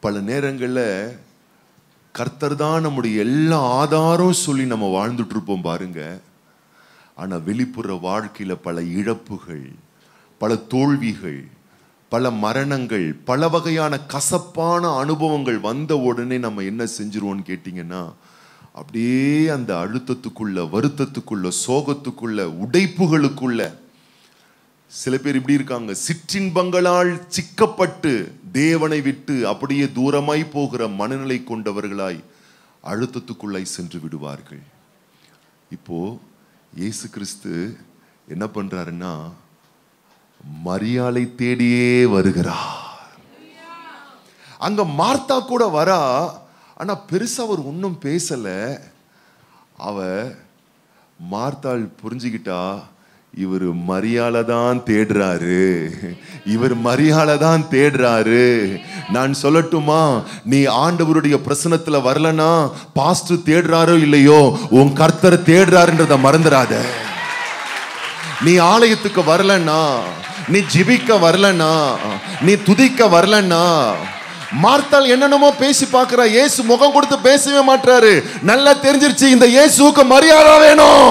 பல நேரங்கள்ல கர்த்தர் தான் நம்முடைய எல்லா ஆதாரம் சொல்லி நம்ம வாழ்ந்துட்டு இருப்போம் பாருங்க ஆனா வெளிப்புற வாழ்க்கையில பல இழப்புகள் பல தோல்விகள் பல மரணங்கள் பல வகையான கசப்பான அனுபவங்கள் வந்த உடனே நம்ம என்ன செஞ்சிருவோம்னு கேட்டிங்கன்னா அப்படியே அந்த அழுத்தத்துக்குள்ள வருத்தத்துக்குள்ள சோகத்துக்குள்ள உடைப்புகளுக்குள்ள சில பேர் இப்படி இருக்காங்க சிற்றின்பங்களால் சிக்கப்பட்டு தேவனை விட்டு அப்படியே தூரமாய் போகிற மனநிலை கொண்டவர்களாய் அழுத்தத்துக்குள்ளாய் சென்று விடுவார்கள் இப்போ இயேசு கிறிஸ்து என்ன பண்றாருன்னா மரியாதை தேடியே வருகிறார் அங்க மார்த்தா கூட வரா ஆனா பெருசா அவர் ஒன்றும் பேசல அவ மார்த்தாள் புரிஞ்சுக்கிட்டா இவர் மரியாதை தான் தேடுறாரு இவர் மரியாதை தான் தேடுறாரு நான் சொல்லட்டுமா நீ ஆண்டவருடைய பிரசனத்துல வரலனா பாஸ்டர் தேடுறாரோ இல்லையோ உன் கர்த்தர் தேடுறாருன்றத மறந்துடாத நீ ஆலயத்துக்கு வரலன்னா நீ ஜிபிக்க வரலன்னா நீ துதிக்க வரலன்னா மார்த்தால் என்னென்னமோ பேசி பார்க்கிறா இயேசு முகம் கொடுத்து பேசவே மாட்டாரு நல்லா தெரிஞ்சிருச்சு இந்த இயேசுவுக்கு மரியாதை வேணும்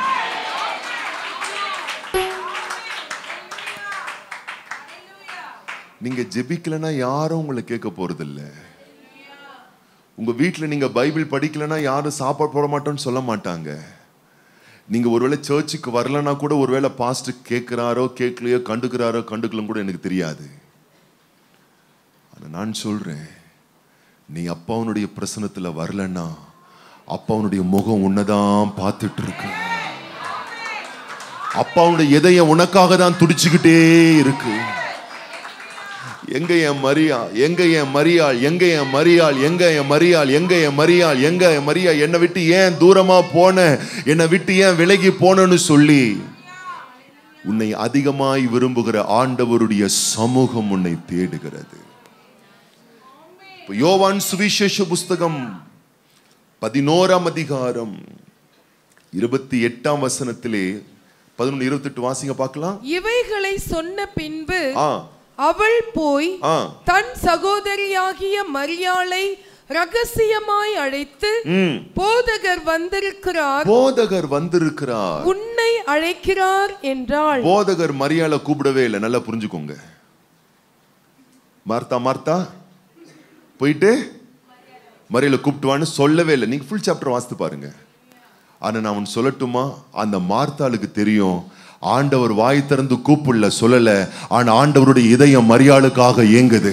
நீங்க ஜெபிக்கலன்னா யாரும் உங்களை கேட்க போறதில்ல உங்க வீட்டுல நீங்க பைபிள் படிக்கலன்னா யாரும் சாப்பாடு போட மாட்டோம்னு சொல்ல மாட்டாங்க நீங்க ஒருவேளை சர்ச்சுக்கு வரலன்னா கூட ஒருவேளை பாஸ்ட் கேட்கிறாரோ கேட்கலையோ கண்டுக்கிறாரோ கண்டுக்கலாம் கூட எனக்கு தெரியாது ஆனா நான் சொல்றேன் நீ அப்பாவுடைய பிரசனத்துல வரலன்னா அப்பாவுடைய முகம் உன்னதான் பார்த்துட்டு இருக்கு அப்பாவுடைய இதயம் உனக்காக தான் துடிச்சுக்கிட்டே இருக்கு எங்க என் மரியா எங்க என் மரியாள் எங்க என் மரியாள் எங்க என் மரியாள் எங்க என் மரியாள் எங்க என் மரியா என்னை விட்டு ஏன் தூரமா போன என்னை விட்டு ஏன் விலகி போனன்னு சொல்லி உன்னை அதிகமாய் விரும்புகிற ஆண்டவருடைய சமூகம் உன்னை தேடுகிறது இப்ப யோவான் சுவிசேஷ புஸ்தகம் பதினோராம் அதிகாரம் இருபத்தி எட்டாம் வசனத்திலே பதினொன்று இருபத்தி எட்டு வாசிங்க பார்க்கலாம் இவைகளை சொன்ன பின்பு ஆ அவள் போய் ஆ தன் சகோதரியாகிய மரியாளை ரகசியமாய் அழைத்து ம் போதகர் வந்திருக்கிறார் போதகர் வந்திருக்கிறார் உன்னை அழைக்கிறார் என்றாள் போதகர் மரியாதை கூப்பிடவே இல்லை நல்லா புரிஞ்சுக்கோங்க மார்த்தா மார்த்தா போயிட்டு மரியாதை கூப்பிட்டுவான்னு சொல்லவே இல்லை நீங்க ஃபுல் சாப்டர் வாசித்து பாருங்க ஆனா நான் அவன் சொல்லட்டுமா அந்த மார்த்தாளுக்கு தெரியும் ஆண்டவர் வாய் திறந்து கூப்பிடல சொல்லல ஆனா ஆண்டவருடைய இதயம் மரியாளுக்காக இயங்குது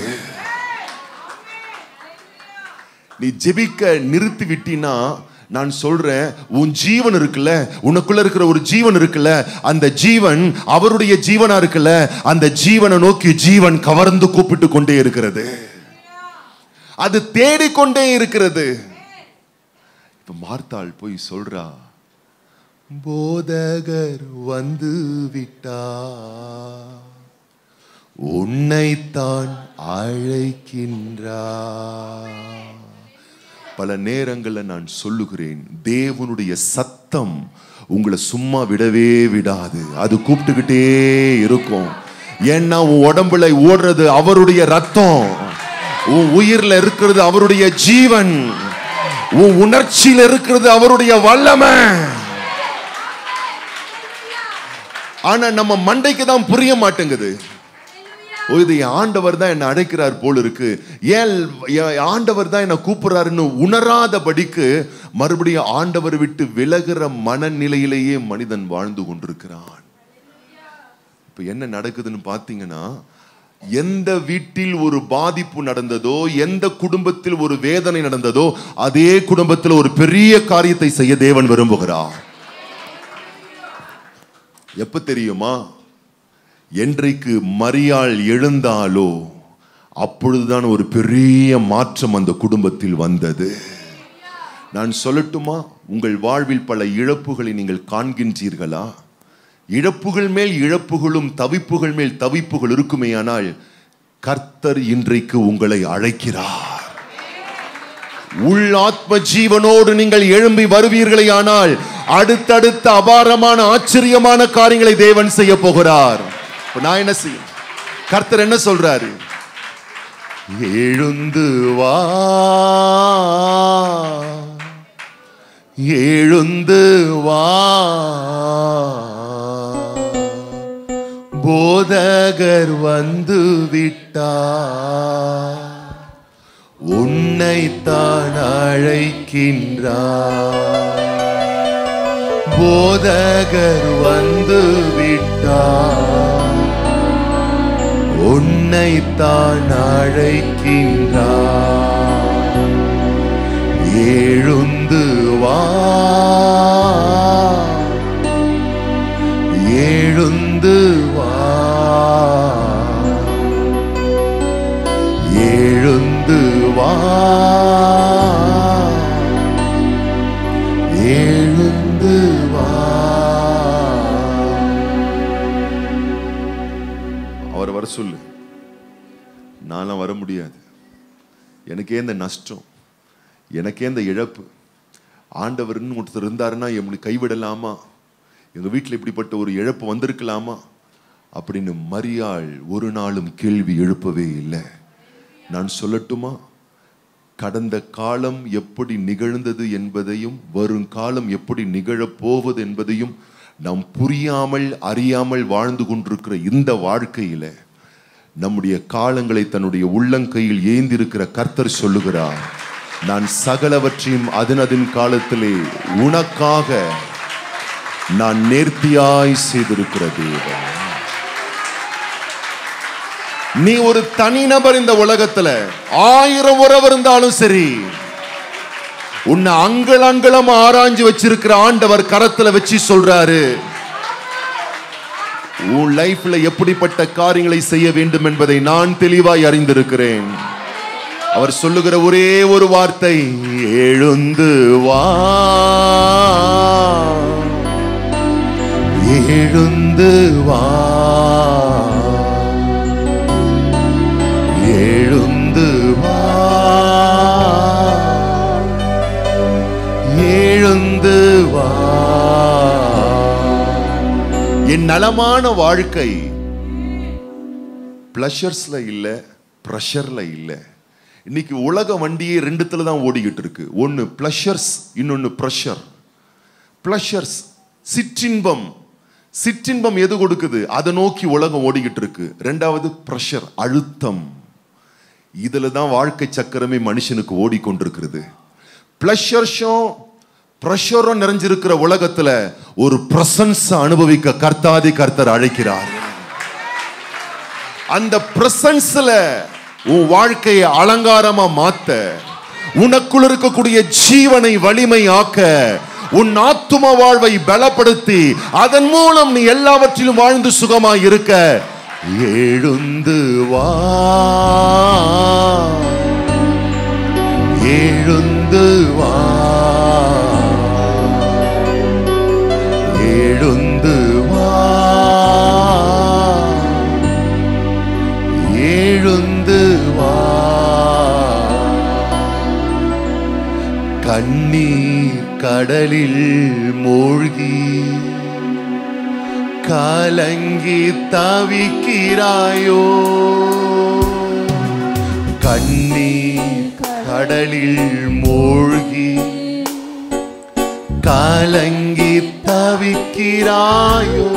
நீ ஜெபிக்க நிறுத்தி விட்டினா நான் சொல்றேன் உன் ஜீவன் இருக்குல்ல உனக்குள்ள இருக்கிற ஒரு ஜீவன் இருக்குல்ல அந்த ஜீவன் அவருடைய ஜீவனா இருக்குல்ல அந்த ஜீவனை நோக்கி ஜீவன் கவர்ந்து கூப்பிட்டு கொண்டே இருக்கிறது அது தேடிக்கொண்டே இருக்கிறது இப்ப மார்த்தாள் போய் சொல்றா போதகர் வந்து விட்டா உன்னைத்தான் அழைக்கின்றா பல நேரங்களில் நான் சொல்லுகிறேன் தேவனுடைய சத்தம் உங்களை சும்மா விடவே விடாது அது கூப்பிட்டுக்கிட்டே இருக்கும் ஏன்னா உன் உடம்புல ஓடுறது அவருடைய ரத்தம் உன் உயிர்ல இருக்கிறது அவருடைய ஜீவன் உன் உணர்ச்சியில இருக்கிறது அவருடைய வல்லமை ஆனா நம்ம மண்டைக்கு தான் புரிய மாட்டேங்குது ஓ இது என் ஆண்டவர் தான் என்னை அழைக்கிறார் போல் இருக்கு ஏன் என் ஆண்டவர் தான் என்னை கூப்பிடுறாருன்னு உணராதபடிக்கு மறுபடியும் ஆண்டவர் விட்டு விலகிற மனநிலையிலேயே மனிதன் வாழ்ந்து கொண்டிருக்கிறான் இப்ப என்ன நடக்குதுன்னு பார்த்தீங்கன்னா எந்த வீட்டில் ஒரு பாதிப்பு நடந்ததோ எந்த குடும்பத்தில் ஒரு வேதனை நடந்ததோ அதே குடும்பத்தில் ஒரு பெரிய காரியத்தை செய்ய தேவன் விரும்புகிறார் எப்ப தெரியுமா என்றைக்கு மரியாள் எழுந்தாலோ அப்பொழுதுதான் ஒரு பெரிய மாற்றம் அந்த குடும்பத்தில் வந்தது நான் சொல்லட்டுமா உங்கள் வாழ்வில் பல இழப்புகளை நீங்கள் காண்கின்றீர்களா இழப்புகள் மேல் இழப்புகளும் தவிப்புகள் மேல் தவிப்புகள் இருக்குமேயானால் கர்த்தர் இன்றைக்கு உங்களை அழைக்கிறார் உள் ஆத்ம ஜீவனோடு நீங்கள் எழும்பி வருவீர்களே ஆனால் அடுத்தடுத்த அபாரமான ஆச்சரியமான காரியங்களை தேவன் செய்ய போகிறார் இப்ப நான் என்ன செய்யும் கர்த்தர் என்ன சொல்றாரு எழுந்து வா எழுந்து வா போதகர் வந்து விட்டார் உன்னைத்தான் அழைக்கின்றார் போதகர் வந்து விட்டார் உன்னைத்தான் அழைக்கின்றார் எழுந்து வா எழுந்து வா எழுந்து வா எழுந்து வா அவர் வர சொல்லு நான்லாம் வர முடியாது எனக்கே இந்த நஷ்டம் எனக்கே இந்த இழப்பு ஆண்டவர்னு ஒருத்தர் இருந்தாருன்னா எம்மளை கைவிடலாமா எங்க வீட்டில் இப்படிப்பட்ட ஒரு இழப்பு வந்திருக்கலாமா அப்படின்னு மரியாள் ஒரு நாளும் கேள்வி எழுப்பவே இல்லை நான் சொல்லட்டுமா கடந்த காலம் எப்படி நிகழ்ந்தது என்பதையும் வரும் காலம் எப்படி நிகழப் போவது என்பதையும் நாம் புரியாமல் அறியாமல் வாழ்ந்து கொண்டிருக்கிற இந்த வாழ்க்கையில நம்முடைய காலங்களை தன்னுடைய உள்ளங்கையில் ஏந்திருக்கிற கர்த்தர் சொல்லுகிறார் நான் சகலவற்றையும் அதனதின் காலத்திலே உனக்காக நான் நேர்த்தியாய் செய்திருக்கிற தேவன் நீ ஒரு தனிநபர் இந்த உலகத்துல ஆயிரம் உறவு இருந்தாலும் சரி உன்னை அங்கள் அங்கலம் ஆராய்ஞ்சு வச்சிருக்கிற ஆண்டவர் கரத்துல வச்சு சொல்றாரு உன் லைஃப்ல எப்படிப்பட்ட காரியங்களை செய்ய வேண்டும் என்பதை நான் தெளிவாய் அறிந்திருக்கிறேன் அவர் சொல்லுகிற ஒரே ஒரு வார்த்தை எழுந்து வா எழுந்து வா எழுந்து வா எழுந்து வா என் நலமான வாழ்க்கை பிளஷர்ஸ்ல இல்ல ப்ரெஷர்ல இல்ல இன்னைக்கு உலக வண்டியே ரெண்டுத்துல தான் ஓடிக்கிட்டு இருக்கு ஒன்னு பிளஷர்ஸ் இன்னொன்னு ப்ரெஷர் பிளஷர்ஸ் சிற்றின்பம் சிற்றின்பம் எது கொடுக்குது அதை நோக்கி உலகம் ஓடிக்கிட்டு இருக்கு ரெண்டாவது ப்ரெஷர் அழுத்தம் இதுல தான் வாழ்க்கை சக்கரமே மனுஷனுக்கு ஓடிக்கொண்டிருக்கிறது பிளஷர்ஸும் ப்ரெஷரும் நிறைஞ்சிருக்கிற உலகத்துல ஒரு பிரசன்ஸ் அனுபவிக்க கர்த்தாதி கர்த்தர் அழைக்கிறார் அந்த பிரசன்ஸ்ல உன் வாழ்க்கையை அலங்காரமா மாத்த உனக்குள் இருக்கக்கூடிய ஜீவனை வலிமை ஆக்க உன் ஆத்தும வாழ்வை பலப்படுத்தி அதன் மூலம் நீ எல்லாவற்றிலும் வாழ்ந்து சுகமாய் இருக்க எழுந்து வா எழுந்து வா எழுந்து வா எழுந்து வா கண்ணீர் கடலில் மூழ்கி கலங்கி தவிக்கிறாயோ கண்ணீர் கடலில் மூழ்கி கலங்கி தவிக்கிறாயோ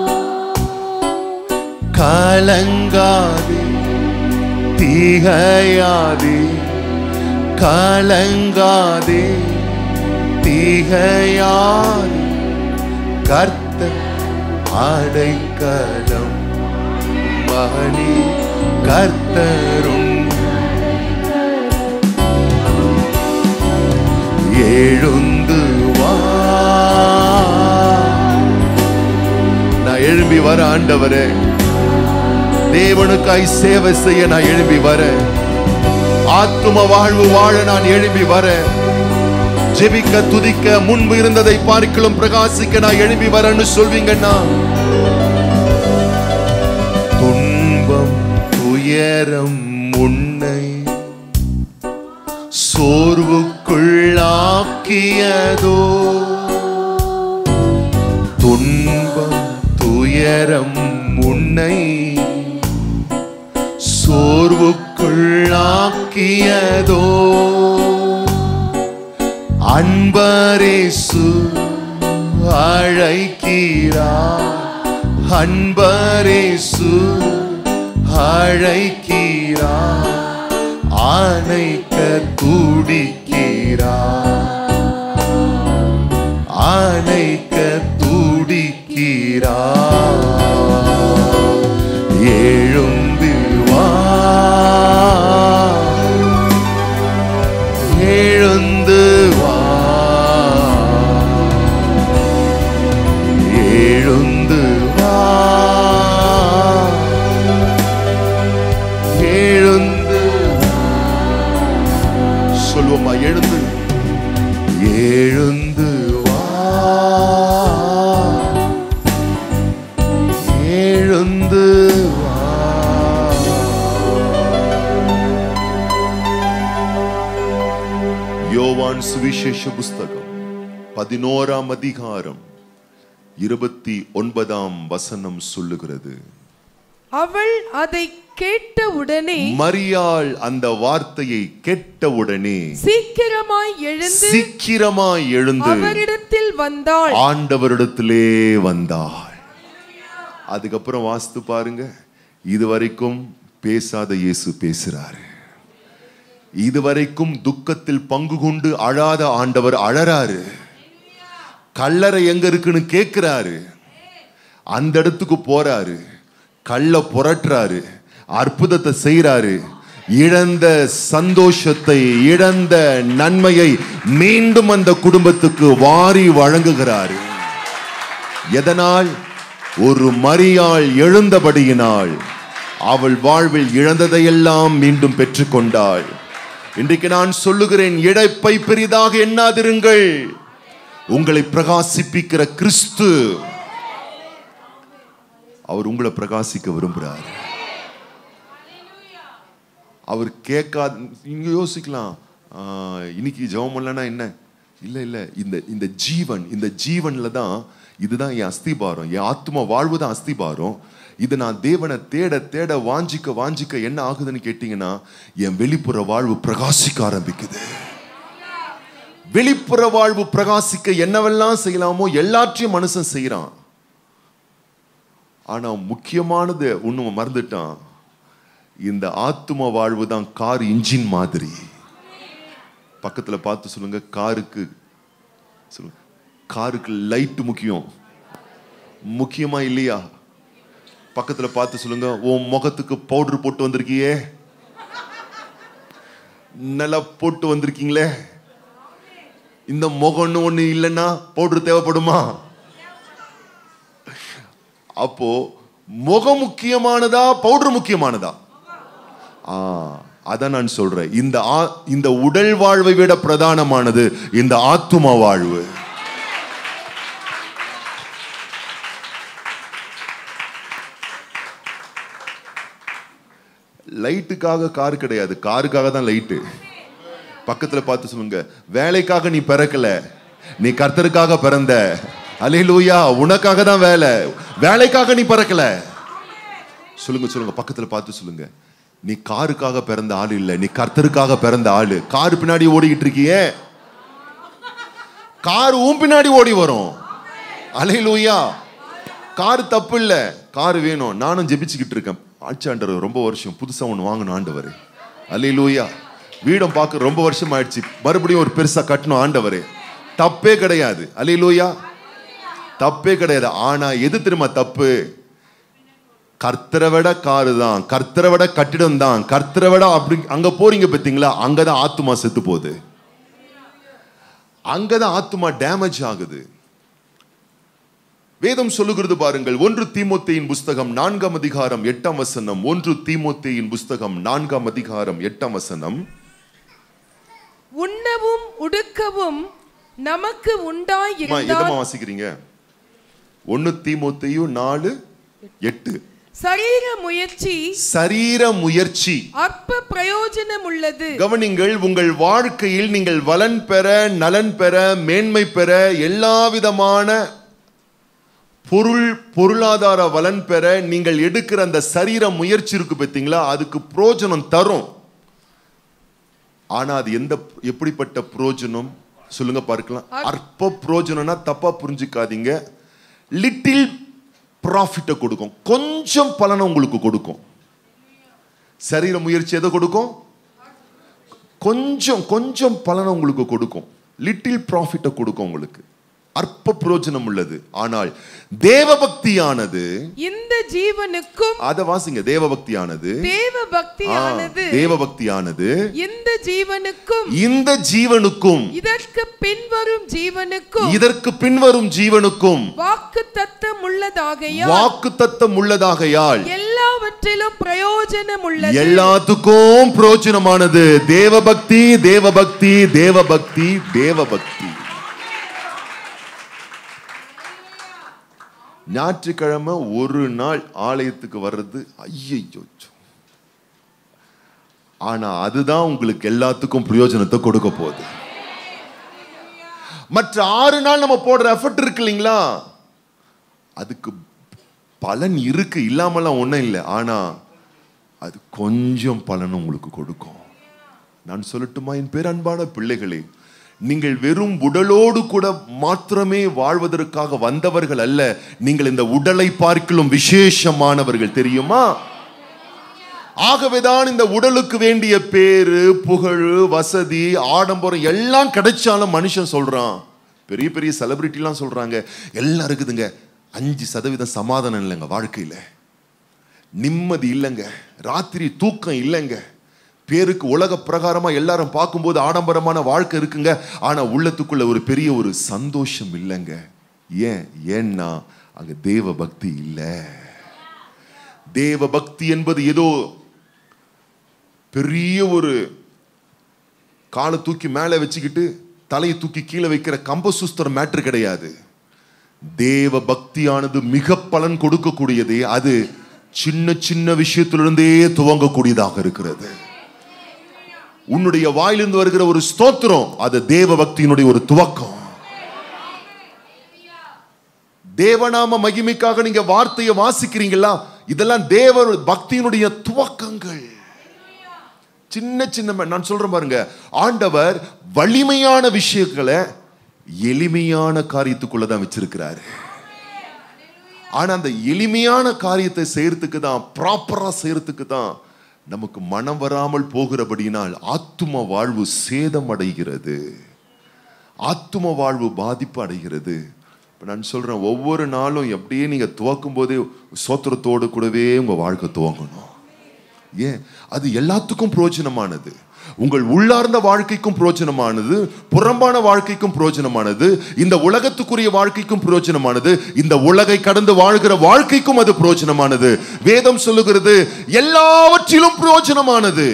கலங்காதே திகையாதே கலங்காதே திகையாதே கர்த்தர் அடைக்கலம் மகனே கர்த்தரும் எழுந்து வா நான் எழும்பி வர ஆண்டவரே தேவனுக்காய் சேவை செய்ய நான் எழும்பி வர ஆத்தும வாழ்வு வாழ நான் எழும்பி வர ஜெபிக்க துதிக்க முன்பு இருந்ததை பார்க்கலும் பிரகாசிக்க நான் எழும்பி வரேன்னு சொல்வீங்கன்னா துன்பம் துயரம் உன்னை சோர்வுக்குள்ளாக்கியதோ துன்பம் துயரம் உன்னை சோர்வுக்குள்ளாக்கியதோ உள்ளாக்கியதோ அன்பரேசு அழைக்கிறார் அன்பரேசு அழைக்கிறார் அணைக்க துடிக்கிறார் அணைக்க துடிக்கிறார் எழுந்து வா எழுந்து வா எழுந்து வா எழுந்து வா. சொல்லுவோமா எழுந்து எழுந்து வா எழுந்து வா யோவான் சுவிசேஷ புஸ்தகம் பதினோராம் அதிகாரம் இருபத்தி ஒன்பதாம் வசனம் சொல்லுகிறது அவள் அதை கேட்டவுடனே மரியாள் அந்த வார்த்தையை கேட்டவுடனே சீக்கிரமாய் எழுந்து சீக்கிரமாய் எழுந்து அவரிடத்தில் வந்தாள் ஆண்டவரிடத்திலே வந்தாள் அதுக்கப்புறம் வாஸ்து பாருங்க இதுவரைக்கும் பேசாத இயேசு பேசுறாரு இதுவரைக்கும் துக்கத்தில் பங்கு கொண்டு அழாத ஆண்டவர் அழறாரு கல்லறை எங்க இருக்குன்னு கேட்கிறாரு அந்த இடத்துக்கு போறாரு கல்ல புரட்டுறாரு அற்புதத்தை செய்றாரு இழந்த சந்தோஷத்தை இழந்த நன்மையை மீண்டும் அந்த குடும்பத்துக்கு வாரி வழங்குகிறாரு எதனால் ஒரு மரியாள் எழுந்தபடியினால் அவள் வாழ்வில் இழந்ததையெல்லாம் மீண்டும் பெற்றுக்கொண்டாள் இன்றைக்கு நான் சொல்லுகிறேன் இழைப்பை பெரிதாக எண்ணாதிருங்கள் உங்களை பிரகாசிப்பிக்கிற கிறிஸ்து அவர் உங்களை பிரகாசிக்க விரும்புகிறார் அவர் கேட்காத இங்க யோசிக்கலாம் ஆஹ், இன்னைக்கு ஜெபம் பண்ணலன்னா என்ன இல்ல இல்ல இந்த இந்த ஜீவன் இந்த ஜீவன்ல தான் இதுதான் என் அஸ்திபாரம் என் ஆத்மா வாழ்வு தான் அஸ்திபாரம் இது நான் தேவனை தேட தேட வாஞ்சிக்க வாஞ்சிக்க என்ன ஆகுதுன்னு கேட்டீங்கன்னா என் வெளிப்புற வாழ்வு பிரகாசிக்க ஆரம்பிக்குது வெளிப்புற வாழ்வு பிரகாசிக்க என்னவெல்லாம் செய்யலாமோ எல்லாற்றையும் மனுஷன் செய்யறான் ஆனா முக்கியமானது ஒண்ணு மறந்துட்டான் இந்த ஆத்தும வாழ்வு தான் கார் இன்ஜின் மாதிரி பக்கத்துல பார்த்து சொல்லுங்க காருக்கு சொல்லுங்க காருக்கு லைட் முக்கியம் முக்கியமா இல்லையா பக்கத்துல பார்த்து சொல்லுங்க உன் முகத்துக்கு பவுடர் போட்டு வந்திருக்கியே நல்லா போட்டு வந்திருக்கீங்களே இந்த முகம்னு ஒண்ணு இல்லைன்னா பவுடர் தேவைப்படுமா அப்போ முகம் முக்கியமானதா பவுடர் முக்கியமானதா ஆ அதான் நான் சொல்றேன் இந்த ஆ- இந்த உடல் வாழ்வை விட பிரதானமானது இந்த ஆத்தும வாழ்வு லைட்டுக்காக கார் கிடையாது காருக்காக தான் லைட்டு பக்கத்துல பார்த்து சொல்லுங்க வேலைக்காக நீ பிறக்கல நீ கர்த்தருக்காக பிறந்த அலையிலூயா உனக்காக தான் வேலை வேலைக்காக நீ பிறக்கல சொல்லுங்க சொல்லுங்க பக்கத்துல பார்த்து சொல்லுங்க நீ காருக்காக பிறந்த ஆள் இல்ல நீ கர்த்தருக்காக பிறந்த ஆளு கார் பின்னாடி ஓடிக்கிட்டு இருக்கியே கார் உன் பின்னாடி ஓடி வரும் அலையிலூயா கார் தப்பு இல்ல கார் வேணும் நானும் ஜெபிச்சுக்கிட்டு இருக்கேன் ஆட்சியாண்டர் ரொம்ப வருஷம் புதுசா ஒன்று வாங்கணும் ஆண்டவர் அலையிலூயா வீடம் பார்க்க ரொம்ப வருஷம் ஆயிடுச்சு மறுபடியும் ஒரு பெருசா கட்டணும் ஆண்டவரே தப்பே கிடையாது அலையிலூயா தப்பே கிடையாது ஆனா எது தெரியுமா தப்பு கர்த்தரை விட காரு தான் கர்த்தரை விட கட்டிடம் தான் கர்த்தரை விட அப்படி அங்க போறீங்க பார்த்தீங்களா அங்கதான் ஆத்துமா செத்து போகுது அங்கதான் ஆத்துமா டேமேஜ் ஆகுது வேதம் சொல்லுகிறது பாருங்கள் ஒன்று தீமோத்தேயின் புஸ்தகம் நான்காம் அதிகாரம் எட்டாம் வசனம் ஒன்று தீமோத்தேயின் புஸ்தகம் நான்காம் அதிகாரம் எட்டாம் வசனம் உண்ணவும் உடுக்கவும் நமக்கு அம்மா, உண்டாயிருந்தால் எதம்மா வாசிக்கிறீங்க ஒன்னு தீமோத்தேயும் நாலு எட்டு சரீர முயற்சி சரீர முயற்சி அற்ப பிரயோஜனம் உள்ளது கவனிங்கள் உங்கள் வாழ்க்கையில் நீங்கள் வளன் பெற நலன் பெற மேன்மை பெற எல்லா விதமான பொருள் பொருளாதார வளன் பெற நீங்கள் எடுக்கிற அந்த சரீர முயற்சி இருக்கு பார்த்தீங்களா அதுக்கு புரோஜனம் தரும் ஆனா அது எந்த எப்படிப்பட்ட புரோஜனம் சொல்லுங்க பார்க்கலாம் அற்ப புரோஜனம்னா தப்பா புரிஞ்சுக்காதீங்க லிட்டில் ப்ராஃபிட்டை கொடுக்கும் கொஞ்சம் பலனை உங்களுக்கு கொடுக்கும் சரீர முயற்சி எதை கொடுக்கும் கொஞ்சம் கொஞ்சம் பலனை உங்களுக்கு கொடுக்கும் லிட்டில் ப்ராஃபிட்டை கொடுக்கும் உங்களுக்கு அற்ப புரோஜனம் உள்ளது ஆனால் தேவபக்தியானது இந்த ஜீவனுக்கும் அத வாசிங்க தேவபக்தியானது தேவ ஆ, பக்தியானது தேவபக்தியானது இந்த ஜீவனுக்கும் இந்த ஜீவனுக்கும் இதற்கு பின்வரும் ஜீவனுக்கும் இதற்கு பின்வரும் ஜீவனுக்கும் வாக்கு தத்தம் உள்ளதாகையால் வாக்கு தத்தம் உள்ளதாகையால் எல்லாவற்றிலும் பிரயோஜனம் உள்ளது எல்லாத்துக்கும் பிரயோஜனமானது தேவபக்தி தேவபக்தி தேவபக்தி தேவபக்தி ஞாயிற்றுக்கிழமை ஒரு நாள் ஆலயத்துக்கு வர்றது ஐயோ ஆனா அதுதான் உங்களுக்கு எல்லாத்துக்கும் பிரயோஜனத்தை கொடுக்க போகுது மற்ற ஆறு நாள் நம்ம போடுற எஃபர்ட் இருக்கு இல்லைங்களா அதுக்கு பலன் இருக்கு இல்லாமலாம் ஒன்றும் இல்லை ஆனா அது கொஞ்சம் பலன் உங்களுக்கு கொடுக்கும் நான் சொல்லட்டுமா என் பேர் அன்பான பிள்ளைகளே நீங்கள் வெறும் உடலோடு கூட மாத்திரமே வாழ்வதற்காக வந்தவர்கள் அல்ல நீங்கள் இந்த உடலை பார்க்கலும் விசேஷமானவர்கள் தெரியுமா ஆகவேதான் இந்த உடலுக்கு வேண்டிய பேரு புகழ் வசதி ஆடம்பரம் எல்லாம் கிடைச்சாலும் மனுஷன் சொல்றான் பெரிய பெரிய செலிபிரிட்டிலாம் சொல்றாங்க எல்லாம் இருக்குதுங்க அஞ்சு சதவீதம் சமாதானம் இல்லைங்க வாழ்க்கையில நிம்மதி இல்லைங்க ராத்திரி தூக்கம் இல்லைங்க பேருக்கு உலக பிரகாரமா எல்லாரும் பார்க்கும்போது ஆடம்பரமான வாழ்க்கை இருக்குங்க ஆனா உள்ளத்துக்குள்ள ஒரு பெரிய ஒரு சந்தோஷம் இல்லைங்க ஏன் ஏன்னா அங்க தேவ பக்தி இல்லை தேவ பக்தி என்பது ஏதோ பெரிய ஒரு காலை தூக்கி மேலே வச்சுக்கிட்டு தலையை தூக்கி கீழே வைக்கிற கம்பசுஸ்தர மேட்ரு கிடையாது தேவ பக்தியானது மிக பலன் கொடுக்கக்கூடியது அது சின்ன சின்ன விஷயத்திலிருந்தே துவங்கக்கூடியதாக இருக்கிறது உன்னுடைய வாயிலிருந்து வருகிற ஒரு ஸ்தோத்திரம் அது தேவ பக்தியினுடைய ஒரு துவக்கம் தேவநாம மகிமைக்காக நீங்க வார்த்தையை வாசிக்கிறீங்களா இதெல்லாம் தேவ பக்தியினுடைய துவக்கங்கள் சின்ன சின்ன நான் சொல்றேன் பாருங்க ஆண்டவர் வலிமையான விஷயங்களை எளிமையான காரியத்துக்குள்ள தான் வச்சிருக்கிறாரு ஆனா அந்த எளிமையான காரியத்தை செய்யறதுக்கு தான் ப்ராப்பரா செய்யறதுக்கு தான் நமக்கு மனம் வராமல் போகிறபடியினால் ஆத்தும வாழ்வு சேதம் அடைகிறது ஆத்தும வாழ்வு பாதிப்பு அடைகிறது இப்போ நான் சொல்றேன் ஒவ்வொரு நாளும் எப்படியே நீங்க துவக்கும் போதே சோத்திரத்தோடு கூடவே உங்க வாழ்க்கை துவங்கணும் ஏன் அது எல்லாத்துக்கும் பிரயோஜனமானது உங்கள் உள்ளார்ந்த வாழ்க்கைக்கும் பிரயோஜனமானது புறம்பான வாழ்க்கைக்கும் பிரயோஜனமானது இந்த உலகத்துக்குரிய வாழ்க்கைக்கும் பிரயோஜனமானது இந்த உலகை கடந்து வாழ்கிற வாழ்க்கைக்கும் அது பிரயோஜனமானது வேதம் சொல்லுகிறது எல்லாவற்றிலும் பிரயோஜனமானது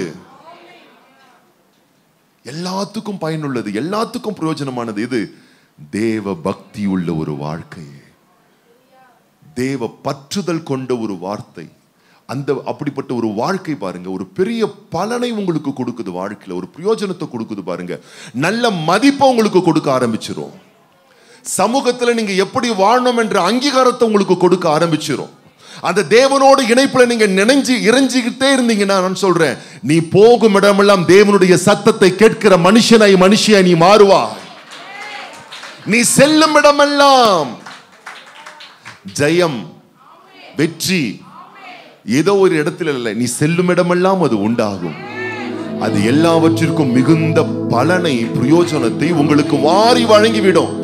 எல்லாத்துக்கும் பயனுள்ளது எல்லாத்துக்கும் பிரயோஜனமானது இது தேவ பக்தி உள்ள ஒரு வாழ்க்கை தேவ பற்றுதல் கொண்ட ஒரு வார்த்தை அந்த அப்படிப்பட்ட ஒரு வாழ்க்கை பாருங்க ஒரு பெரிய பலனை உங்களுக்கு கொடுக்குது வாழ்க்கையில ஒரு பிரயோஜனத்தை கொடுக்குது பாருங்க நல்ல மதிப்பை உங்களுக்கு கொடுக்க ஆரம்பிச்சிரும் சமூகத்துல நீங்க எப்படி வாழணும் என்ற அங்கீகாரத்தை உங்களுக்கு கொடுக்க ஆரம்பிச்சிரும் அந்த தேவனோடு இணைப்புல நீங்க நினைஞ்சு இறைஞ்சிக்கிட்டே இருந்தீங்கன்னா நான் சொல்றேன் நீ போகும் இடமெல்லாம் தேவனுடைய சத்தத்தை கேட்கிற மனுஷனாய் மனுஷியாய் நீ மாறுவா நீ செல்லும் இடமெல்லாம் ஜெயம் வெற்றி ஏதோ ஒரு இடத்துல இல்லை நீ செல்லும் இடமெல்லாம் அது உண்டாகும் அது எல்லாவற்றிற்கும் மிகுந்த பலனை பிரயோஜனத்தை உங்களுக்கு வாரி வழங்கிவிடும்